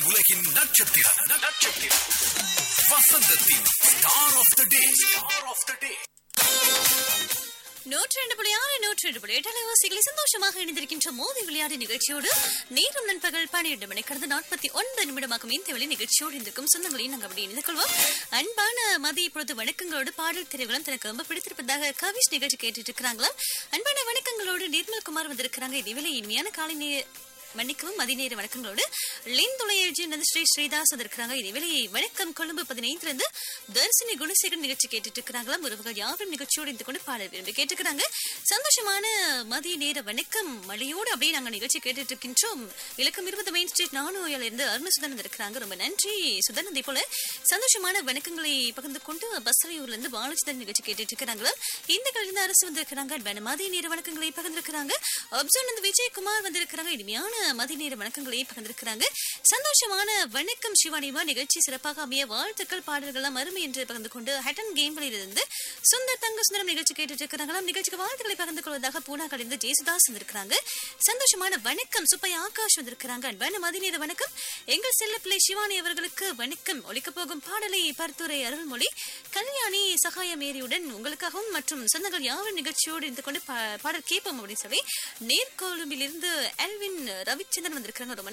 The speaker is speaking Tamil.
உலகின் நட்சத்திரம் நட்சத்திரம் வசந்தத்தின் star of the day star of the day நூற்றி ரெண்டு புள்ளி ஆறு நூற்றி ரெண்டு புள்ளி எட்டு அலைவாசிகளை சந்தோஷமாக இணைந்திருக்கின்ற மோதி விளையாடு நிகழ்ச்சியோடு நேரம் நண்பகல் பன்னிரண்டு மணி கடந்த நாற்பத்தி ஒன்பது நிமிடமாகும் இந்த வெளி நிகழ்ச்சியோடு இருந்திருக்கும் சொந்தங்களையும் நாங்கள் அப்படி இணைந்து கொள்வோம் அன்பான மதிய பொழுது வணக்கங்களோடு பாடல் திரைகளும் தனக்கு ரொம்ப பிடித்திருப்பதாக கவிஷ் நிகழ்ச்சி கேட்டுட்டு இருக்கிறாங்களாம் அன்பான வணக்கங்களோடு நிர்மல் குமார் வந்திருக்கிறாங்க இதுவேளை இனிமையான காலை நே- மன்னிக்கவும் மதிநேர வணக்கங்களோடு லிந்துளையஜி ஸ்ரீ ஸ்ரீதாஸ் வந்திருக்கிறாங்க இதேவேளை வணக்கம் கொழும்பு பதினைந்துல இருந்து தர்சினி குணசேகரன் நிகழ்ச்சி கேட்டுட்டு இருக்கிறாங்களாம் உறவுகள் யாரும் நிகழ்ச்சியோடு இருந்து கொண்டு பாட விரும்பி கேட்டுக்கிறாங்க சந்தோஷமான மதிய நேர வணக்கம் மழையோடு அப்படியே நாங்க நிகழ்ச்சி கேட்டுட்டு இருக்கின்றோம் இலக்கம் இருபது மெயின் ஸ்ட்ரீட் நானோயால இருந்து அருண் சுதன் வந்திருக்கிறாங்க ரொம்ப நன்றி சுதன் அதே போல சந்தோஷமான வணக்கங்களை பகிர்ந்து கொண்டு பஸ்ரையூர்ல இருந்து பாலச்சுதன் நிகழ்ச்சி கேட்டுட்டு இருக்கிறாங்களா இந்த கலிந்த அரசு வந்திருக்கிறாங்க அன்பான மதிய நேர வணக்கங்களை பகிர்ந்திருக்கிறாங்க அப்சன் வந்து விஜயகுமார் வந்திருக்கிறாங்க இனிமையான மதிய நேர வணக்கங்களை பகிர்ந்திருக்கிறாங்க சந்தோஷமான வணக்கம் சிவானிமா நிகழ்ச்சி சிறப்பாக அமைய வாழ்த்துக்கள் பாடல்கள்லாம் அருமை என்று பகிர்ந்து கொண்டு ஹட்டன் கேம்களில் இருந்து சுந்தர் தங்க சுந்தரம் நிகழ்ச்சி கேட்டுட்டு இருக்கிறாங்களாம் நிகழ்ச்சிக்கு வாழ்த்துக்களை பகிர்ந்து கொள்வதாக பூனா கலிந்து ஜேசுதாஸ் வந்திருக்கிறாங்க சந்தோஷமான வணக்கம் சுப்பை ஆகாஷ் வந்திருக்கிறாங்க அன்பான மதிய நேர வணக்கம் எங்கள் செல்ல பிள்ளை சிவானி அவர்களுக்கு வணக்கம் ஒலிக்க போகும் பாடலை பருத்துரை அருள்மொழி கல்யாணி சகாய மேரியுடன் உங்களுக்காகவும் மற்றும் சொந்தங்கள் யாரும் நிகழ்ச்சியோடு இருந்து கொண்டு பா- பாடல் கேட்போம் அப்படின்னு சொல்லி நேர்கொழும்பிலிருந்து எல்வின் ரவிச்சந்திரன் வந்திருக்கிறாங்க ரொம்ப